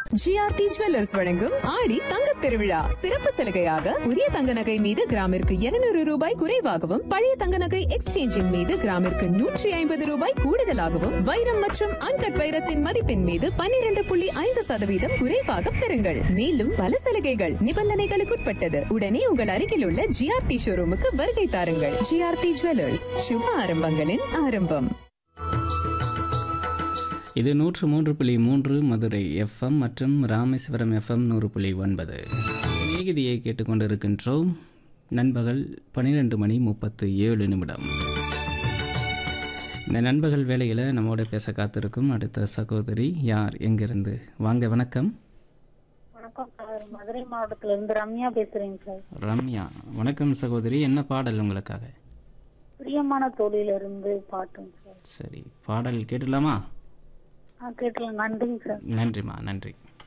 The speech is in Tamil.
ஜிஆர்டி ஜுவல்லர்ஸ் வழங்கும் ஆடி தங்கத் திருவிழா சிறப்பு சலுகையாக புதிய தங்க நகை மீது கிராமிற்கு 200 ரூபாய் குறைவாகவும் பழைய தங்க நகை எக்ஸ்சேஞ்சின் மீது கிராமிற்கு நூற்றி ஐம்பது ரூபாய் கூடுதலாகவும் வைரம் மற்றும் அன்கட் வைரத்தின் மதிப்பின் மீது 12.5% புள்ளி ஐந்து சதவீதம் குறைவாக பெறுங்கள் மேலும் பல சலுகைகள் நிபந்தனைகளுக்குட்பட்டது உடனே உங்கள் அருகில் உள்ள ஜிஆர்டி ஷோரூமுக்கு வருகை தாருங்கள் ஜிஆர்டி ஜுவல்லர்ஸ் சுப ஆரம்பங்களின் ஆரம்பம் இது நூற்று மூன்று புள்ளி மூன்று மதுரை எஃப்எம் மற்றும் ராமேஸ்வரம் எஃப்எம் நூறு புள்ளி ஒன்பது சிநேகிதியை கேட்டுக்கொண்டிருக்கின்றோம் நண்பகல் பன்னிரெண்டு மணி முப்பத்து ஏழு நிமிடம் இந்த நண்பகல் வேளையில் நம்மோட பேச காத்திருக்கும் அடுத்த சகோதரி யார் எங்கிருந்து வாங்க வணக்கம் வணக்கம் சார் மதுரை மாவட்டத்துல இருந்து ரம்யா பேசுறேங்க சார் ரம்யா வணக்கம் சகோதரி என்ன பாடல் உங்களுக்காக பிரியமான தோழியில இருந்து பாட்டுங்க சார் சரி பாடல் கேட்டுடலாமா ஆ கேட்டலாம் நன்றிங்க சார் நன்றிம்மா நன்றி